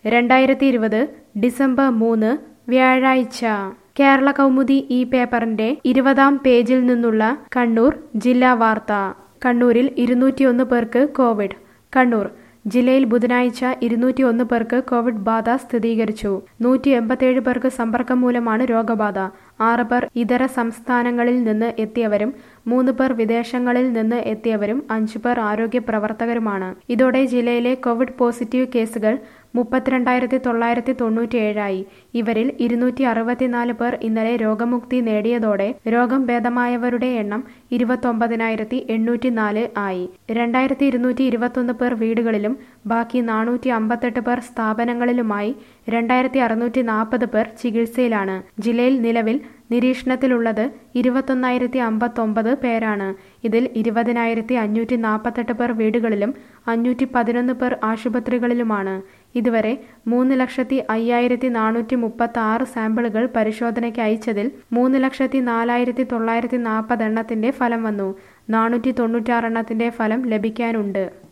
രണ്ടായിരത്തി ഇരുപത് ഡിസംബർ മൂന്ന് വ്യാഴാഴ്ച കേരള കൗമുദി ഈ പേപ്പറിന്റെ ഇരുപതാം പേജിൽ നിന്നുള്ള കണ്ണൂർ ജില്ലാ വാർത്ത കണ്ണൂരിൽ ഇരുന്നൂറ്റിയൊന്ന് പേർക്ക് കോവിഡ് കണ്ണൂർ ജില്ലയിൽ ബുധനാഴ്ച ഇരുന്നൂറ്റി ഒന്ന് പേർക്ക് കോവിഡ് ബാധ സ്ഥിരീകരിച്ചു നൂറ്റി എൺപത്തിയേഴ് പേർക്ക് സമ്പർക്കം മൂലമാണ് രോഗബാധ ആറ് പേർ ഇതര സംസ്ഥാനങ്ങളിൽ നിന്ന് എത്തിയവരും മൂന്ന് പേർ വിദേശങ്ങളിൽ നിന്ന് എത്തിയവരും അഞ്ചു പേർ ആരോഗ്യ പ്രവർത്തകരുമാണ് ഇതോടെ ജില്ലയിലെ കോവിഡ് പോസിറ്റീവ് കേസുകൾ മുപ്പത്തിരണ്ടായിരത്തി തൊള്ളായിരത്തി തൊണ്ണൂറ്റിയേഴായി ഇവരിൽ ഇരുന്നൂറ്റി അറുപത്തിനാല് പേർ ഇന്നലെ രോഗമുക്തി നേടിയതോടെ രോഗം ഭേദമായവരുടെ എണ്ണം ഇരുപത്തൊമ്പതിനായിരത്തി എണ്ണൂറ്റി നാല് ആയി രണ്ടായിരത്തി ഇരുന്നൂറ്റി ഇരുപത്തൊന്ന് പേർ വീടുകളിലും ബാക്കി നാനൂറ്റി അമ്പത്തെട്ട് പേർ സ്ഥാപനങ്ങളിലുമായി രണ്ടായിരത്തി അറുന്നൂറ്റി നാൽപ്പത് പേർ ചികിത്സയിലാണ് ജില്ലയിൽ നിലവിൽ നിരീക്ഷണത്തിലുള്ളത് ഇരുപത്തൊന്നായിരത്തി അമ്പത്തൊമ്പത് പേരാണ് ഇതിൽ ഇരുപതിനായിരത്തി അഞ്ഞൂറ്റി നാൽപ്പത്തെട്ട് പേർ വീടുകളിലും അഞ്ഞൂറ്റി പതിനൊന്ന് പേർ ആശുപത്രികളിലുമാണ് ഇതുവരെ മൂന്ന് ലക്ഷത്തി അയ്യായിരത്തി നാനൂറ്റി മുപ്പത്തി ആറ് സാമ്പിളുകൾ പരിശോധനയ്ക്ക് അയച്ചതിൽ മൂന്ന് ലക്ഷത്തി നാലായിരത്തി തൊള്ളായിരത്തി നാൽപ്പത് എണ്ണത്തിന്റെ ഫലം വന്നു നാനൂറ്റി തൊണ്ണൂറ്റാറ് എണ്ണത്തിന്റെ ഫലം ലഭിക്കാനുണ്ട്